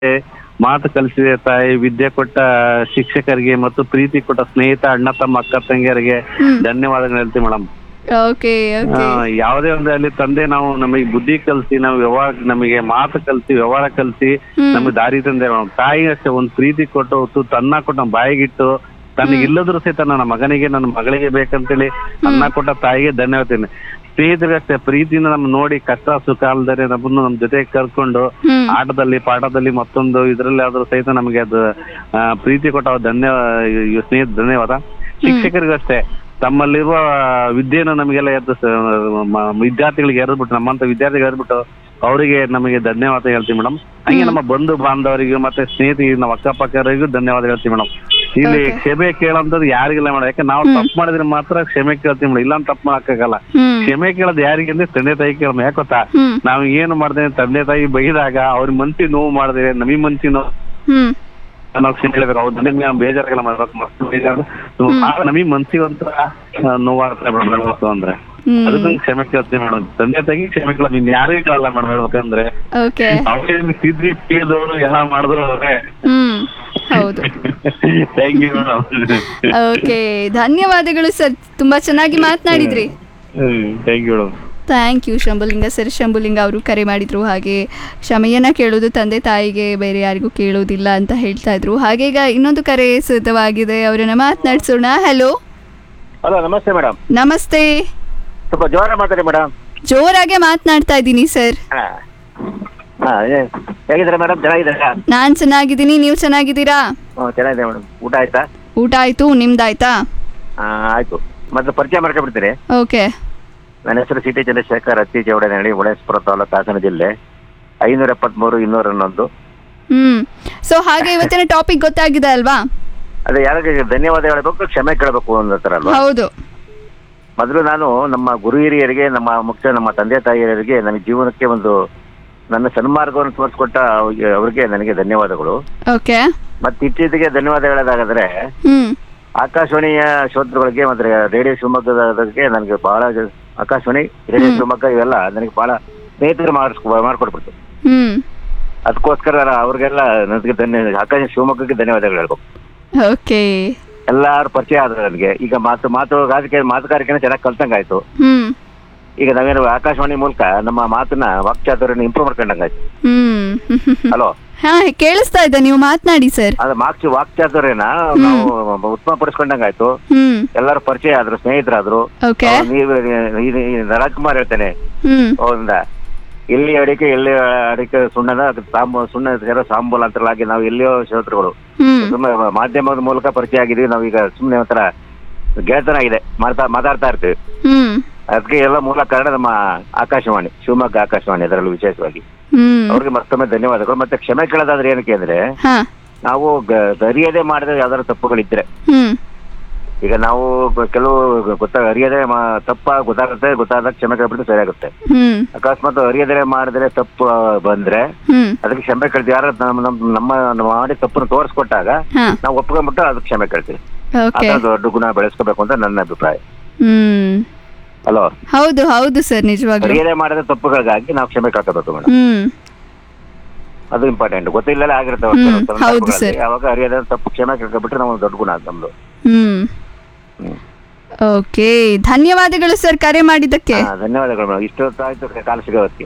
ಮಾತು ಕಲಿಸಿದೆ ತಾಯಿ ವಿದ್ಯೆ ಕೊಟ್ಟ ಶಿಕ್ಷಕರಿಗೆ ಮತ್ತು ಪ್ರೀತಿ ಕೊಟ್ಟ ಸ್ನೇಹಿತ ಅಣ್ಣ ತಮ್ಮ ಅಕ್ಕ ತಂಗಿಯರಿಗೆ ಹ್ಮ್. ಧನ್ಯವಾದಗಳು ಹೇಳ್ತೀವಿ ಮೇಡಮ್ ಓಕೆ ಓಕೆ ಯಾವುದೇ ಒಂದು ಅಲ್ಲಿ ತಂದೆ ನಾವು ನಮಗೆ ಬುದ್ಧಿ ಕಲಿಸಿ ನಾವು ವ್ಯವಹಾರ ನಮಗೆ ಮಾತು ಕಲಿಸಿ ವ್ಯವಹಾರ ಕಲಿಸಿ ಹ್ಮ್. ನಮಗೆ ದಾರಿ ತಂದೆ ಮೇಡಮ್ ತಾಯಿ ಅಷ್ಟೇ ಒಂದು ಪ್ರೀತಿ ಕೊಟ್ಟು ಹೊತ್ತು ಅನ್ನ ಕೊಟ್ಟು ನಮ್ಮ ಬಾಯಿಗಿಟ್ಟು ತನಗೆ ಇಲ್ಲದ್ರು ಸಹಿತ ನನ್ನ ಮಗನಿಗೆ ನನ್ನ ಮಗಳಿಗೆ ಬೇಕಂತೇಳಿ ಅನ್ನ ಕೊಟ್ಟ ತಾಯಿಗೆ ಧನ್ಯವಾದ ಸ್ನೇಹಿತರಿಗೆ ಅಷ್ಟೇ ಪ್ರೀತಿಯಿಂದ ನಮ್ ನೋಡಿ ಕಷ್ಟ ಸುಖ ಅಲ್ದರೆ ನಮ್ಮನ್ನು ನಮ್ ಜೊತೆ ಕರ್ಕೊಂಡು ಹ್ಮ್ ಆಟದಲ್ಲಿ ಪಾಠದಲ್ಲಿ ಮತ್ತೊಂದು ಇದರಲ್ಲಿ ಆದ್ರೂ ಸಹಿತ ನಮಗೆ ಅದು ಆ, ಪ್ರೀತಿ ಕೊಟ್ಟ ಧನ್ಯ ಈ ಸ್ನೇಹಿತ ಧನ್ಯವಾದ ಶಿಕ್ಷಕರಿಗೂ ಅಷ್ಟೇ ತಮ್ಮಲ್ಲಿರುವ ವಿದ್ಯೆಯನ್ನು ನಮಗೆಲ್ಲ ಎದ್ದು ಸ- ಮ- ವಿದ್ಯಾರ್ಥಿಗಳಿಗೆ ಎರೆದ್ಬಿಟ್ಟು ನಮ್ಮಂತ ವಿದ್ಯಾರ್ಥಿಗಳಿಗೆ ಎರೆದ್ಬಿಟ್ಟು ಅವರಿಗೆ ನಮಗೆ ಧನ್ಯವಾದ ಹೇಳ್ತೀವಿ ಮೇಡಮ್ ಹಂಗೆ ನಮ್ಮ ಬಂಧು ಬಾಂಧವರಿಗೂ ಮತ್ತೆ ಸ್ನೇಹಿತರಿಗೆ ನಮ್ಮ ಅಕ್ಕಪಕ್ಕರಿಗೂ ಧನ್ಯವಾದ ಹೇಳ್ತೀವಿ ಮೇಡಮ್ ಇಲ್ಲಿ Okay. ಕ್ಷಮೆ ಕೇಳೋಂಥದ್ದು ಯಾರಿಗಿಲ್ಲ ಮೇಡಮ್ ಯಾಕೆ ನಾವು ತಪ್ಪು ಮಾಡಿದ್ರೆ ಮಾತ್ರ ಕ್ಷಮೆ ಕೇಳ್ತೀವಿ ಮೇಡಮ್ ಇಲ್ಲ ತಪ್ಪು ಮಾಡಕ್ಕಾಗಲ್ಲ ಹ್ಮ್ ಕ್ಷಮೆ ಕೇಳೋದು ಯಾರಿಗೆ ಅಂದ್ರೆ ತಂದೆ ತಾಯಿ ಕೇಳ ಯಾಕೆ ಗೊತ್ತಾ ಹ್ಮ್ ನಾವು ಏನು ಮಾಡ್ದೆ ತಂದೆ ತಾಯಿ ಬೈದಾಗ ಅವ್ರ ಮನ್ಸಿ ನೋವು ಮಾಡಿದ್ರೆ ನಮಗೆ ಮನ್ಸಿ ನೋವು ಹ್ಮ್ ನಾವು ಕ್ಷಮೆ ಹೇಳ್ಬೇಕು ಅವ್ರ ನನಗೆ ನಾವು ಬೇಜಾರಾಗಲ್ಲ ಮಾಡ್ಬೇಕು ಮಸ್ತ್ ಬೇಜಾರು ನಮಗೆ ಮನ್ಸಿಗೆ ಒಂಥರ ನೋವಾಗುತ್ತೆ ಮೇಡಮ್ ಹೇಳ್ಬೇಕು ಅಂದ್ರೆ ಹ್ಮ್ ಅದಕ್ಕೆ ಕ್ಷಮೆ ಕೇಳ್ತೀವಿ ಮೇಡಮ್ ತಂದೆ ತಾಯಿ ಕ್ಷಮೆ ಕೇಳೋದು ಇನ್ ಯಾರಿಗೂ ಕೇಳಲ್ಲ ಮೇಡಮ್ ಹೇಳ್ಬೇಕಂದ್ರೆ ಓಕೆ ಅವ್ರಿಗೆ ತಿದ್ದಿ ಕೇಳಿದವರು ಎಲ್ಲ ಮಾಡಿದ್ರು ಅವ್ರೆ ಹ್ಮ್ ಹೌದು ಥ್ಯಾಂಕ್ ಯು ಮೇಡಮ್ ಓಕೆ ಧನ್ಯವಾದಗಳು ಸರ್ ತುಂಬಾ ಚೆನ್ನಾಗಿ ಮಾತನಾಡಿದ್ರಿ thank you madam thank you Shambhulinga sir Shambhulinga ಅವರು ಕರೆ ಮಾಡಿದ್ರು ಹಾಗೆ ಕ್ಷಮೆಯನ್ನ ಕೇಳೋದು ತಂದೆ ತಾಯಿಗೆ ಬೇರೆ ಯಾರಿಗೂ ಕೇಳೋದಿಲ್ಲ ಅಂತ ಹೇಳ್ತಾ ಇದ್ರು ಹಾಗೆ ಈಗ ಇನ್ನೊಂದು ಕರೆ ಸಿದ್ಧವಾಗಿದೆ ಅವರನ್ನ ಮಾತನಾಡ್ಸೋಣ ಹಲೋ ಹಲೋ ನಮಸ್ತೆ ಮೇಡಮ್ ನಮಸ್ತೆ ಸ್ವಲ್ಪ ಜೋರ ಮಾತಾಡಿ ಮೇಡಮ್ ಜೋರಾಗೆ ಮಾತನಾಡ್ತಾ ಇದ್ದೀನಿ ಸರ್ ಹಾ ಹಾ ಏ- ಹೇಗಿದ್ದೀರಾ ಮೇಡಮ್ ಚೆನ್ನಾಗಿದ್ದೀರಾ ನಾನು ಚೆನ್ನಾಗಿದ್ದೀನಿ ನೀವು ಚೆನ್ನಾಗಿದ್ದೀರಾ ಹ್ಞೂ ಚೆನ್ನಾಗಿದೆ ಮೇಡಮ್ ಊಟ ಆಯ್ತಾ ಊಟ ಆಯ್ತು ನಿಮ್ದಾಯ್ತಾ ಹಾ ಆಯ್ತು ಮತ್ತೆ ಪರಿಚಯ ಮಾಡ್ಕೊಂಡ್ಬಿಡ್ತೀರಿ ಓಕೆ ನನ್ನ ಹೆಸರು ಸಿ ಟಿ ಚಂದ್ರಶೇಖರ್ ಅತ್ತಿ ಚೌಡನಹಳ್ಳಿ ಉಳೇಶ್ವರ ತಾಲೂಕು ಹಾಸನ ಜಿಲ್ಲೆ ಐನೂರ ಎಪ್ಪತ್ಮೂರು ಇನ್ನೂರ ಹನ್ನೊಂದು ಹ್ಮ್ ಸೊ ಹಾಗೆ ಇವತ್ತಿನ ಟಾಪಿಕ್ ಗೊತ್ತಾಗಿದೆ ಅಲ್ವಾ ಅದೇ ಯಾರಿಗೆ ಧನ್ಯವಾದ ಹೇಳಬೇಕು ಕ್ಷಮೆ ಕೇಳಬೇಕು ಅನ್ನೋತರ ಅಲ್ವಾ ಹೌದು ಮೊದಲು ನಾನು ನಮ್ಮ ಗುರು ಹಿರಿಯರಿಗೆ ನಮ್ಮ ಮುಖ್ಯ ನಮ್ಮ ತಂದೆ ತಾಯಿಯರಿಗೆ ನನ್ನ ಜೀವನಕ್ಕೆ ಒಂದು ನನ್ನ ಸನ್ಮಾರ್ಗವನ್ನು ತೋರಿಸ್ಕೊಟ್ಟ ಅವ್ರಿಗೆ- ಅವ್ರಿಗೆ ನನಗೆ ಧನ್ಯವಾದಗಳು ಓಕೆ ಮತ್ತೆ ಇತ್ತೀಚೆಗೆ ಧನ್ಯವಾದ ಹೇಳೋದಾದ್ರೆ ಹ್ಮ್ ಆಕಾಶವಾಣಿಯ ಶ್ರೋತೃಗಳಿಗೆ ಮತ್ತೆ ರೇಡಿಯೋ ಶಿವಮೊಗ್ಗದಕ್ಕೆ ನನಗೆ ಬಹಳ ಜ- ಆಕಾಶವಾಣಿ ರೇಡಿಯೋ ಶಿವಮೊಗ್ಗ ಇವೆಲ್ಲ ನನಗೆ ಬಹಳ ಸ್ನೇಹಿತರು ಮಾಡಿಸ್ಕೊ ಮಾಡ್ಕೊಡ್ಬಿಡ್ತು ಹ್ಮ್ ಅದಕ್ಕೋಸ್ಕರ ಅವ್ರಿಗೆಲ್ಲ ನನಗೆ ಧನ್ಯ ಆಕಾಶ ಶಿವಮೊಗ್ಗಕ್ಕೆ ಧನ್ಯವಾದಗಳು ಹೇಳ್ಬೇಕು ಓಕೆ ಎಲ್ಲಾರು ಪರಿಚಯ ಆದ್ರು ನನಗೆ ಈಗ ಮಾತು ಮಾತು ರಾಜಕೀಯ ಮಾತುಗಾರಿಕೆನ ಚೆನ್ನಾಗಿ ಕಲ್ತಂಗಾಯ್ತು ಹ್ಮ್ ಈಗ ನಾವೇನು ಆಕಾಶವಾಣಿ ಮೂಲಕ ನಮ್ಮ ಮಾತನ್ನ ವಾಕ್ಚಾತುರ್ಯನ ಇಂಪ್ರೂವ್ ಮಾಡ್ಕೊಂಡಂಗಾಯ್ತು ಹ್ಮ್ ಹಲೋ ಹಾ ಕೇಳಿಸ್ತಾ ಇದೆ ನೀವು ಮಾತನಾಡಿ ಸರ್ ಅದು ಮಾಕ್ಚು ವಾಕ್ಚಾತುರ್ಯನ ನಾವು ಉತ್ತಮ ಪಡಿಸ್ಕೊಂಡಂಗಾಯ್ತು ಹ್ಮ್ ಎಲ್ಲರೂ ಪರಿಚಯ ಆದ್ರು ಸ್ನೇಹಿತರಾದ್ರು ಓಕೆ ಅವ್ರು ನೀವು ಇದು- ಇದು ರಾಜ್ಕುಮಾರ್ ಹೇಳ್ತೇನೆ ಹ್ಮ್ ಹೌದಾ ಎಲ್ಲಿ ಅಡಿಕೆ ಎಲ್ಲಿ ಅಡಿಕೆ ಸುಣ್ಣದ ಅದು ಸಾಂಬ ಸುಣ್ಣ ಸೇರೋ ಸಾಂಬೂಲ ಅಂತಲಾಗಿ ನಾವು ಎಲ್ಲಿಯೋ ಶ್ರೋತೃಗಳು ಹ್ಮ್ ಸುಮ್ಮನೆ ಮಾಧ್ಯಮದ ಮೂಲಕ ಪರಿಚಯ ಆಗಿದೀವಿ ನಾವೀಗ ಸುಮ್ಮನೆ ಒಂಥರ ಗೆಳೆತನ ಇದೆ ಮಾತಾ ಮಾತಾಡ್ತಾ ಇರ್ತೀವಿ ಹ್ಮ್ ಅದಕ್ಕೆ ಎಲ್ಲ ಮೂಲ ಕಾರಣ ನಮ್ಮ ಆಕಾಶವಾಣಿ ಶಿವಮೊಗ್ಗ ಆಕಾಶವಾಣಿ ಅದರಲ್ಲೂ ವಿಶೇಷವಾಗಿ ಹ್ಮ್ ಅವ್ರಿಗೆ ಮತ್ತೊಮ್ಮೆ ಧನ್ಯವಾದಗಳು ಮತ್ತೆ ಕ್ಷಮೆ ಕೇಳೋದಾದ್ರೆ ಏನಕ್ಕೆ ಅಂದ್ರೆ ಹಾ ನಾವು ಗ- ಅರಿಯದೆ ಮಾಡಿದ ಯಾವ್ದಾದ್ರು ತಪ್ಪುಗಳಿದ್ರೆ ಹ್ಮ್ ಈಗ ನಾವು ಗ- ಕೆಲವು ಗೊತ್ತ ಅರಿಯದೆ ಮಾ- ತಪ್ಪ ಗೊತ್ತಾಗುತ್ತೆ ಗೊತ್ತಾದಾಗ ಕ್ಷಮೆ ಕೇಳ್ಬಿಟ್ಟು ಸರಿಯಾಗುತ್ತೆ ಹ್ಮ್ ಅಕಸ್ಮಾತ್ ಅರಿಯದೆ ಮಾಡಿದ್ರೆ ತಪ್ಪು ಆ, ಬಂದ್ರೆ ಹ್ಮ್ ಅದಕ್ಕೆ ಕ್ಷಮೆ ಕೇಳ್ತೀವಿ ಯಾರು ನಮ್ಮ ನಮ್ಮ ನಮ್ಮ ಮಾಡಿ ತಪ್ಪನ್ನು ತೋರಿಸ್ಕೊಟ್ಟಾಗ ಹಾ ನಾವು ಒಪ್ಕೊಂಡ್ಬಿಟ್ಟು ಅದಕ್ಕೆ ಕ್ಷಮೆ ಕೇಳ್ತೀವಿ ಓಕೆ ಅದನ್ನ ದೊಡ್ಡ ಗುಣ ಬೆಳೆಸ್ಕೋಬೇಕು ಅಂತ ನನ್ನ ಅಭಿಪ್ರಾಯ ಹ್ಮ್ ಹಲೋ ಹೌದು ಹೌದು ಸರ್ ನಿಜವಾಗ್ಲೂ ಅರಿಯದೆ ಮಾಡಿದ ತಪ್ಪುಗಳಿಗಾಗಿ ನಾವು ಕ್ಷಮೆ ಕೇಳ್ಕೋಬೇಕು ಮೇಡಮ್ ಹ್ಮ್ ಅದು ಇಂಪಾರ್ಟೆಂಟ್ ಗೊತ್ತಿಲ್ಲಲ್ಲ ಆಗಿರುತ್ತೆ ಹ್ಮ್, ಒಂದೊಂದು ಹೌದು ತಪ್ಪುಗಳಲ್ಲಿ. ಸರ್. ಯಾವಾಗ ಅರಿಯದ ತಪ್ಪು ಕ್ಷಮೆ ಕೇಳ್ಕೊಬಿಟ್ರೆ ನಾವು ದೊಡ್ಡ ಗುಣ ಅದು ನಮ್ದು ಹ್ಮ್ ಹ್ಮ್. ಓಕೆ ಧನ್ಯವಾದಗಳು ಸರ್ ಕರೆ ಮಾಡಿದ್ದಕ್ಕೆ ಹಾ, ಧನ್ಯವಾದಗಳು ಮೇಡಮ್ ಇಷ್ಟೊತ್ತಾಯ್ತು ಕಾಲ ಸಿಗೋದಕ್ಕೆ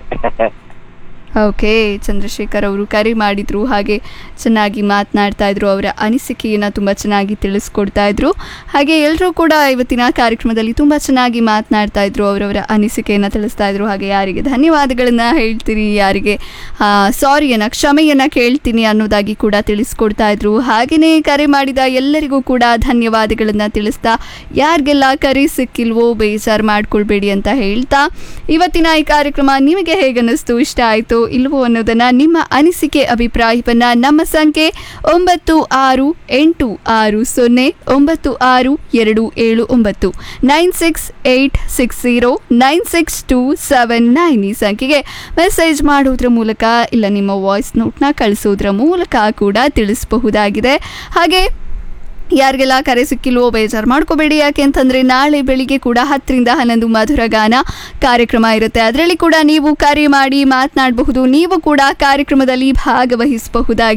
ಓಕೆ ಚಂದ್ರಶೇಖರ್ ಅವರು ಕರೆ ಮಾಡಿದ್ರು ಹಾಗೆ ಚೆನ್ನಾಗಿ ಮಾತನಾಡ್ತಾ ಇದ್ರು ಅವರ ಅನಿಸಿಕೆಯನ್ನು ತುಂಬ ಚೆನ್ನಾಗಿ ತಿಳಿಸ್ಕೊಡ್ತಾ ಇದ್ರು ಹಾಗೆ ಎಲ್ಲರೂ ಕೂಡ ಇವತ್ತಿನ ಕಾರ್ಯಕ್ರಮದಲ್ಲಿ ತುಂಬ ಚೆನ್ನಾಗಿ ಮಾತನಾಡ್ತಾ ಇದ್ರು ಅವರವರ ಅನಿಸಿಕೆಯನ್ನು ತಿಳಿಸ್ತಾ ಇದ್ರು ಹಾಗೆ ಯಾರಿಗೆ ಧನ್ಯವಾದಗಳನ್ನು ಹೇಳ್ತೀನಿ ಯಾರಿಗೆ ಸಾರಿಯನ್ನು ಕ್ಷಮೆಯನ್ನು ಕೇಳ್ತೀನಿ ಅನ್ನೋದಾಗಿ ಕೂಡ ತಿಳಿಸ್ಕೊಡ್ತಾ ಇದ್ರು ಹಾಗೆಯೇ ಕರೆ ಮಾಡಿದ ಎಲ್ಲರಿಗೂ ಕೂಡ ಧನ್ಯವಾದಗಳನ್ನು ತಿಳಿಸ್ತಾ ಯಾರಿಗೆಲ್ಲ ಕರೆ ಸಿಕ್ಕಿಲ್ವೋ ಬೇಜಾರು ಮಾಡ್ಕೊಳ್ಬೇಡಿ ಅಂತ ಹೇಳ್ತಾ ಇವತ್ತಿನ ಈ ಕಾರ್ಯಕ್ರಮ ನಿಮಗೆ ಹೇಗನ್ನಿಸ್ತು ಇಷ್ಟ ಆಯಿತು ಇಲ್ವೋ ಅನ್ನೋದನ್ನ ನಿಮ್ಮ ಅನಿಸಿಕೆ ಅಭಿಪ್ರಾಯವನ್ನ ನಮ್ಮ ಸಂಖ್ಯೆ ಒಂಬತ್ತು ಆರು ಎಂಟು ಆರು ಸೊನ್ನೆ ಒಂಬತ್ತು ಆರು ಎರಡು ಏಳು ಒಂಬತ್ತು nine six eight six zero nine six two seven nine ಈ ಸಂಖ್ಯೆಗೆ ಮೆಸೇಜ್ ಮಾಡೋದ್ರ ಮೂಲಕ ಇಲ್ಲ ನಿಮ್ಮ ವಾಯ್ಸ್ ನೋಟ್ನ ಕಳಿಸೋದ್ರ ಮೂಲಕ ಕೂಡ ತಿಳಿಸಬಹುದಾಗಿದೆ ಹಾಗೆ ಯಾರಿಗೆಲ್ಲ ಕರೆ ಸಿಕ್ಕಿಲ್ವೋ ಬೇಜಾರು ಮಾಡ್ಕೋಬೇಡಿ ಯಾಕೆ ಅಂತಂದರೆ ನಾಳೆ ಬೆಳಿಗ್ಗೆ ಕೂಡ ಹತ್ತರಿಂದ ಹನ್ನೊಂದು ಮಧುರ ಗಾನ ಕಾರ್ಯಕ್ರಮ ಇರುತ್ತೆ ಅದರಲ್ಲಿ ಕೂಡ ನೀವು ಕರೆ ಮಾಡಿ ಮಾತನಾಡಬಹುದು ನೀವು ಕೂಡ ಕಾರ್ಯಕ್ರಮದಲ್ಲಿ ಭಾಗವಹಿಸಬಹುದಾಗಿ